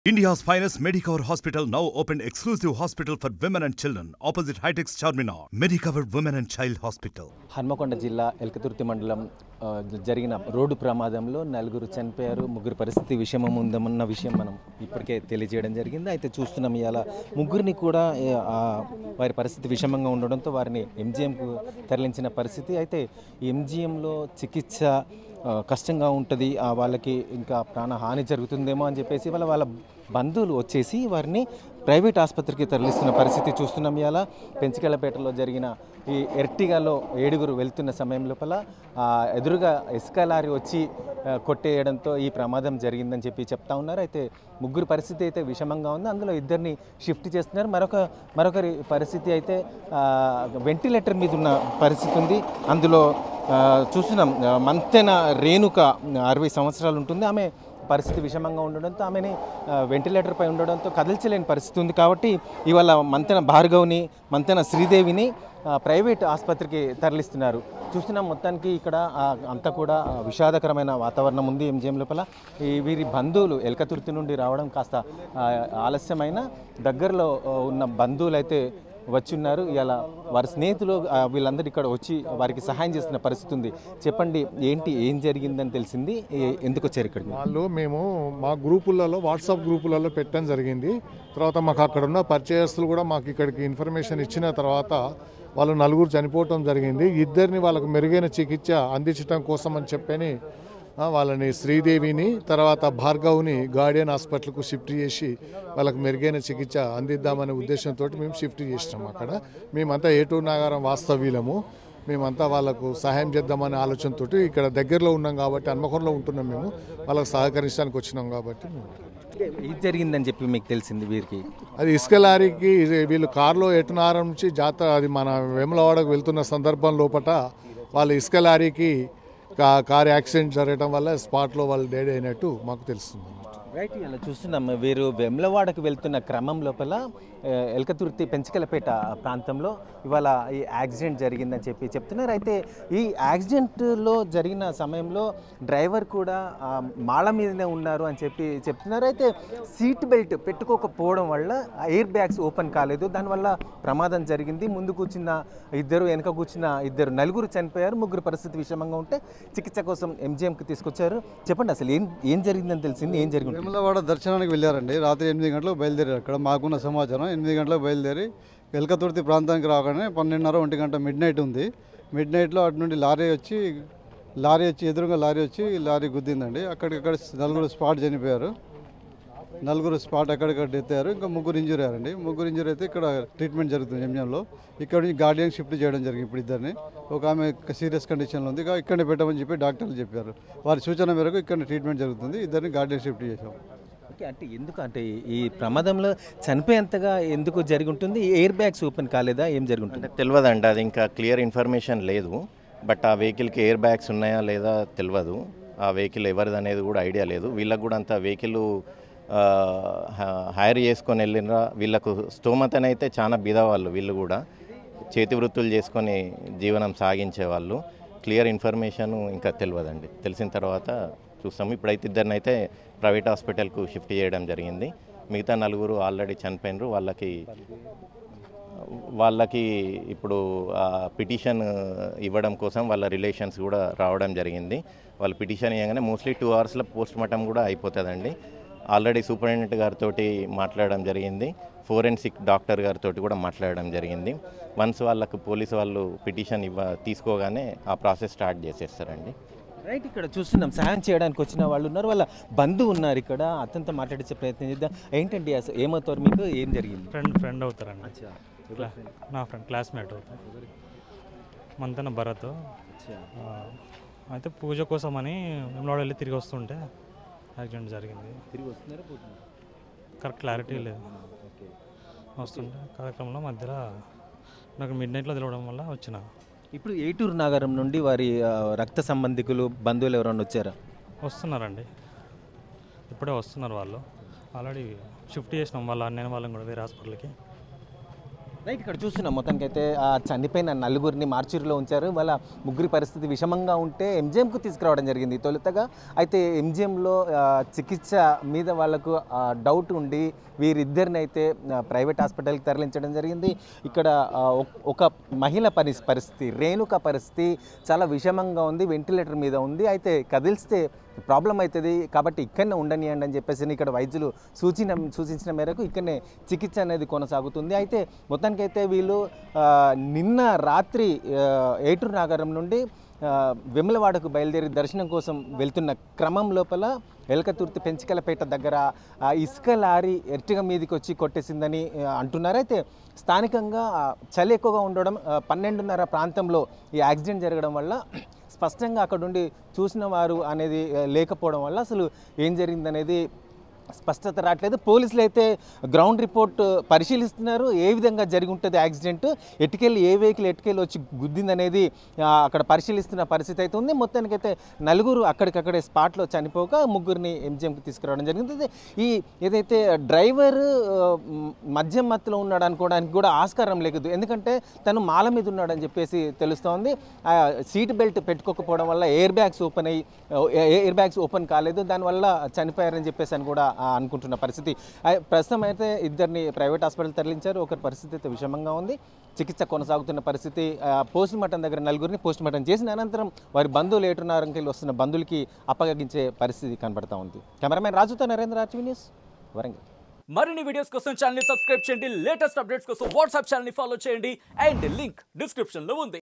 India's finest Medicover Hospital now opened exclusive hospital for women and children opposite Hightex Charminar. Medicover Women and Child Hospital. Hanamkonda జిల్లా ఎల్కతుర్తి మండలం ఆ, జరిగిన road ప్రమాదంలో నలుగురు చనిపోయారు ముగ్గురు పరిస్థితి విషమం ఉందన్న విషయం మనం ఇప్పటికే తెలియజేయడం జరిగింది అయితే చూస్తున్నాం ఇవాళ ముగ్గురిని కూడా ఏ, ఆ, వారి పరిస్థితి విషమంగా ఉండడంతో వారిని ఎంజిఎంకు తరలించిన పరిస్థితి అయితే ఎంజిఎంలో చికిత్స ఆ, కష్టంగా ఉంటుంది ఆ, వాళ్ళకి ఇంకా ప్రాణహాని జరుగుతుందేమో అని చెప్పేసి వాళ్ళ వాళ్ళ బంధువులు వచ్చేసి వారిని ప్రైవేట్ ఆసుపత్రికి తరలిస్తున్న పరిస్థితి చూస్తున్నాం ఇవాళ పెంచికెళ్ళపేటలో జరిగిన ఈ ఎర్టిగాలో ఏడుగురు వెళ్తున్న సమయం లోపల ఆ, ఎదురుగా ఇసుక లారీ వచ్చి ఆ, కొట్టేయడంతో ఈ ప్రమాదం జరిగిందని చెప్పి చెప్తా ఉన్నారు అయితే ముగ్గురు పరిస్థితి అయితే విషమంగా ఉంది అందులో ఇద్దరిని షిఫ్ట్ చేస్తున్నారు మరొక మరొకరి పరిస్థితి అయితే ఆ, వెంటిలేటర్ మీద ఉన్న పరిస్థితి ఉంది అందులో ఆ, చూస్తున్నాం ఆ, మంతెన రేణుక అరవై సంవత్సరాలు ఉంటుంది ఆమె పరిస్థితి విషమంగా ఉండడంతో ఆమెని ఆ, వెంటిలేటర్ పై ఉండడంతో కదల్చలేని పరిస్థితి ఉంది కాబట్టి ఇవాళ మంతెన భార్గవ్ని మంతెన శ్రీదేవిని ఆ, ప్రైవేట్ ఆసుపత్రికి తరలిస్తున్నారు చూస్తున్నాం మొత్తానికి ఇక్కడ ఆ, అంతా కూడా ఆ, విషాదకరమైన వాతావరణం ఉంది ఎంజిఎం లోపల ఈ వీరి బంధువులు ఎలకతుర్తి నుండి రావడం కాస్త ఆ, ఆలస్యమైన దగ్గరలో ఆ, ఉన్న బంధువులు అయితే వచ్చి ఉన్నారు ఇలా వారి స్నేహితులు ఆ, వీళ్ళందరూ ఇక్కడ వచ్చి వారికి సహాయం చేస్తున్న పరిస్థితి ఉంది చెప్పండి ఏంటి ఏం జరిగిందని తెలిసింది ఏ- ఎందుకు వచ్చారు ఇక్కడికి వాళ్ళు మేము మా గ్రూపులలో వాట్సాప్ గ్రూపులలో పెట్టడం జరిగింది తర్వాత మాకు అక్కడ ఉన్న పరిచయస్తులు కూడా మాకు ఇక్కడికి ఇన్ఫర్మేషన్ ఇచ్చిన తర్వాత వాళ్ళు నలుగురు చనిపోవటం జరిగింది ఇద్దరిని వాళ్ళకు మెరుగైన చికిత్స అందించడం కోసం అని చెప్పని ఆ, వాళ్ళని శ్రీదేవిని తర్వాత భార్గవ్ని గార్డియన్ హాస్పిటల్కు షిఫ్ట్ చేసి వాళ్ళకు మెరుగైన చికిత్స అందిద్దామనే ఉద్దేశంతో మేము షిఫ్ట్ చేసినాం అక్కడ మేమంతా ఏటూరు నాగారం వాస్తవ్యులము మేమంతా వాళ్ళకు సహాయం చేద్దామనే ఆలోచనతో ఇక్కడ దగ్గరలో ఉన్నాం కాబట్టి హన్మకొండలో ఉంటున్నాం మేము వాళ్ళకు సహకరించడానికి వచ్చినాం కాబట్టి మేము ఏం జరిగిందని చెప్పి మీకు తెలిసింది వీరికి అది ఇసుక లారీకి ఇది వీళ్ళు కారులో ఎటునారం నుంచి జాతర అది మన వేములవాడకు వెళ్తున్న సందర్భం లోపట వాళ్ళు ఇసుక లారీకి కా- కార్ యాక్సిడెంట్ జరగడం వల్ల స్పాట్లో వాళ్ళు డెడ్ అయినట్టు మాకు తెలుస్తుంది రైట్ ఇలా చూస్తున్నాం వీరు వెమ్లవాడకు వెళ్తున్న క్రమం లోపల ఆ, ఎలకతుర్తి పెంచకలపేట ప్రాంతంలో ఇవాళ ఈ యాక్సిడెంట్ జరిగిందని చెప్పి చెప్తున్నారు అయితే ఈ యాక్సిడెంట్లో జరిగిన సమయంలో డ్రైవర్ కూడా ఆ, మాళ మీదనే ఉన్నారు అని చెప్పి చెప్తున్నారు అయితే సీట్ బెల్ట్ పెట్టుకోకపోవడం వల్ల ఎయిర్ బ్యాగ్స్ ఓపెన్ కాలేదు దానివల్ల ప్రమాదం జరిగింది ముందు కూర్చున్న ఇద్దరు వెనక కూర్చున్న ఇద్దరు నలుగురు చనిపోయారు ముగ్గురు పరిస్థితి విషమంగా ఉంటే చికిత్స కోసం ఎంజిఎంకి తీసుకొచ్చారు చెప్పండి అసలు ఏం ఏం జరిగిందని తెలిసింది ఏం జరిగింది వేములవాడ దర్శనానికి వెళ్ళారండి రాత్రి ఎనిమిది గంటలకు బయలుదేరారు అక్కడ మాకున్న సమాచారం ఎనిమిది గంటలకు బయలుదేరి ఎల్కతుర్తి ప్రాంతానికి రాగానే పన్నెండున్నర ఒంటి గంట మిడ్ నైట్ ఉంది మిడ్ నైట్లో అటు నుండి లారీ వచ్చి లారీ వచ్చి ఎదురుగా లారీ వచ్చి లారీ గుద్దిందండి అక్కడికక్కడ నలుగురు స్పాట్ చనిపోయారు నలుగురు స్పాట్ అక్కడిక్కడ డెత్ అయ్యారు ఇంకా ముగ్గురు ఇంజూరీ అయ్యారండి ముగ్గురు ఇంజూరీ అయితే ఇక్కడ ట్రీట్మెంట్ జరుగుతుంది ఎంజంలో ఇక్కడ నుంచి గార్డియన్ షిఫ్ట్ చేయడం జరిగింది ఇప్పుడు ఇద్దరిని ఒక ఆమె సీరియస్ కండిషన్లో ఉంది ఇక ఇక్కడనే పెట్టమని చెప్పి డాక్టర్లు చెప్పారు వారి సూచన మేరకు ఇక్కడ ట్రీట్మెంట్ జరుగుతుంది ఇద్దరిని గార్డియన్ షిఫ్ట్ చేశాం ఓకే అంటే ఎందుకు అంటే ఈ ప్రమాదంలో చనిపోయేంతగా ఎందుకు జరిగి ఉంటుంది ఎయిర్ బ్యాగ్స్ ఓపెన్ కాలేదా ఏం జరిగి ఉంటుంది అంటే తెలియదండి అది ఇంకా క్లియర్ ఇన్ఫర్మేషన్ లేదు బట్ ఆ వెహికల్కి ఎయిర్ బ్యాగ్స్ ఉన్నాయా లేదా తెలియదు ఆ వెహికల్ ఎవరిది అనేది కూడా ఐడియా లేదు వీళ్ళకి కూడా అంత వెహికల్ హైర్ చేసుకొని వెళ్ళినరా వీళ్ళకు స్తోమతనైతే చాలా బీదవాళ్ళు వీళ్ళు కూడా చేతి వృత్తులు చేసుకొని జీవనం సాగించే వాళ్ళు క్లియర్ ఇన్ఫర్మేషన్ ఇంకా తెలియదండి తెలిసిన తర్వాత చూస్తాము ఇప్పుడైతే ఇద్దరిని అయితే ప్రైవేట్ హాస్పిటల్కు షిఫ్ట్ చేయడం జరిగింది మిగతా నలుగురు ఆల్రెడీ చనిపోయినరు వాళ్ళకి వాళ్ళకి ఇప్పుడు ఆ పిటిషన్ ఇవ్వడం కోసం వాళ్ళ రిలేషన్స్ కూడా రావడం జరిగింది వాళ్ళు పిటిషన్ ఇవ్వగానే మోస్ట్లీ టూ అవర్స్లో పోస్ట్ మార్టం కూడా అయిపోతుందండి ఆల్రెడీ సూపరింటెండెంట్ గారితో మాట్లాడడం జరిగింది ఫోరెన్సిక్ డాక్టర్ గారితో కూడా మాట్లాడడం జరిగింది వన్స్ వాళ్ళకు పోలీసు వాళ్ళు పిటిషన్ ఇవ్వ తీసుకోగానే ఆ ప్రాసెస్ స్టార్ట్ చేసేస్తారండి రైట్ ఇక్కడ చూస్తున్నాం సహాయం చేయడానికి వచ్చిన వాళ్ళు ఉన్నారు వాళ్ళ బంధువు ఉన్నారు ఇక్కడ అతనితో మాట్లాడించే ప్రయత్నం చేద్దాం ఏంటండి అసలు ఏమవుతారు మీకు ఏం జరిగింది ఫ్రెండ్ ఫ్రెండ్ అవుతారండి క్లా- నా ఫ్రెండ్ క్లాస్మేట్ అవుతారు మంతన భరత్ ఆ, అయితే పూజ కోసమని వెమ్లవాడ వెళ్ళి తిరిగి వస్తుంటే యాక్సిడెంట్ జరిగింది తిరిగి వస్తున్నారా పోతున్నారా? కరెక్ట్ క్లారిటీ లేదు వస్తుంటే కార్యక్రమంలో మధ్యలో నాకు మిడ్ నైట్లో తెలవడం వల్ల వచ్చిన ఇప్పుడు ఏటూరు నగరం నుండి వారి ఆ, రక్త సంబంధికులు బంధువులు ఎవరైనా వచ్చారా వస్తున్నారండి ఇప్పుడే వస్తున్నారు వాళ్ళు ఆల్రెడీ షిఫ్ట్ చేసినాం వాళ్ళ అన్నయ్య వాళ్ళని కూడా వేరే హాస్పిటల్కి రైట్ ఇక్కడ చూస్తున్నాం మొత్తానికి అయితే ఆ చనిపోయిన నలుగురిని మార్చిరిలో ఉంచారు వాళ్ళ ముగ్గురి పరిస్థితి విషమంగా ఉంటే ఎంజిఎంకు తీసుకురావడం జరిగింది తొలుతగా అయితే ఎంజిఎంలో చికిత్స మీద వాళ్ళకు డౌట్ ఉండి వీరిద్దరిని అయితే ఆ, ప్రైవేట్ హాస్పిటల్కి తరలించడం జరిగింది ఇక్కడ ఆ, ఒక- ఒక మహిళ పరి పరిస్థితి రేణుక పరిస్థితి చాలా విషమంగా ఉంది వెంటిలేటర్ మీద ఉంది అయితే కదిలిస్తే ప్రాబ్లం అవుతుంది కాబట్టి ఇక్కడనే ఉండనియండి అని చెప్పేసి ఇక్కడ వైద్యులు సూచన సూచించిన మేరకు ఇక్కడనే చికిత్స అనేది కొనసాగుతుంది అయితే మొత్తానికైతే వీళ్ళు ఆ, నిన్న రాత్రి ఆ, ఏటూరు నగరం నుండి ఆ, వెములవాడకు బయలుదేరి దర్శనం కోసం వెళ్తున్న క్రమం లోపల ఎలకతుర్తి పెంచికలపేట దగ్గర ఆ ఇసుక లారీ ఎర్టిగా మీదకి వచ్చి కొట్టేసిందని ఆ, అంటున్నారు అయితే స్థానికంగా ఆ, చలి ఎక్కువగా ఉండడం ఆ, పన్నెండున్నర ప్రాంతంలో ఈ యాక్సిడెంట్ జరగడం వల్ల స్పష్టంగా అక్కడ ఉండి చూసిన వారు అనేది ఆ, లేకపోవడం వల్ల అసలు ఏం జరిగిందనేది స్పష్టత రావట్లేదు పోలీసులు అయితే గ్రౌండ్ రిపోర్ట్ పరిశీలిస్తున్నారు ఏ విధంగా జరిగి ఉంటుంది యాక్సిడెంట్ ఎటుకెళ్ళి ఏ వెహికల్ ఎటుకెళ్ళి వచ్చి గుద్దిందనేది ఆ, అక్కడ పరిశీలిస్తున్న పరిస్థితి అయితే ఉంది మొత్తానికైతే నలుగురు అక్కడికక్కడే స్పాట్లో చనిపోక ముగ్గురిని ఎంజిఎంకి తీసుకురావడం జరిగింది అయితే ఈ ఏదైతే డ్రైవర్ ఆ, మ్, మద్యం మత్తులో ఉన్నాడు అనుకోవడానికి కూడా ఆస్కారం లేదు ఎందుకంటే తను మాల మీద ఉన్నాడని చెప్పేసి తెలుస్తోంది ఆ సీట్ బెల్ట్ పెట్టుకోకపోవడం వల్ల ఎయిర్ బ్యాగ్స్ ఓపెన్ అయ్యి ఎయిర్ బ్యాగ్స్ ఓపెన్ కాలేదు దానివల్ల చనిపోయారని చెప్పేసి అని కూడా ఆ, అనుకుంటున్న పరిస్థితి ఆ, ప్రస్తుతం అయితే ఇద్దరిని ప్రైవేట్ హాస్పిటల్ తరలించారు ఒకరి పరిస్థితి అయితే విషమంగా ఉంది చికిత్స కొనసాగుతున్న పరిస్థితి పోస్ట్ మార్టం దగ్గర నలుగురిని పోస్ట్ మార్టం చేసిన అనంతరం వారి బంధువులు ఏటున్నారంకి వస్తున్న బంధువులకి అప్పగించే పరిస్థితి కనబడతా ఉంది కెమెరామెన్ రాజుతో నరేంద్ర ఆర్టీవీ న్యూస్ వరంగల్ మరిన్ని వీడియోస్ కోసం ఛానల్ సబ్స్క్రైబ్ చేయండి లేటెస్ట్ అప్డేట్స్ కోసం వాట్సాప్ ఛానల్ ఫాలో చేయండి అండ్ లింక్ డిస్క్రిప్షన్ లో ఉంది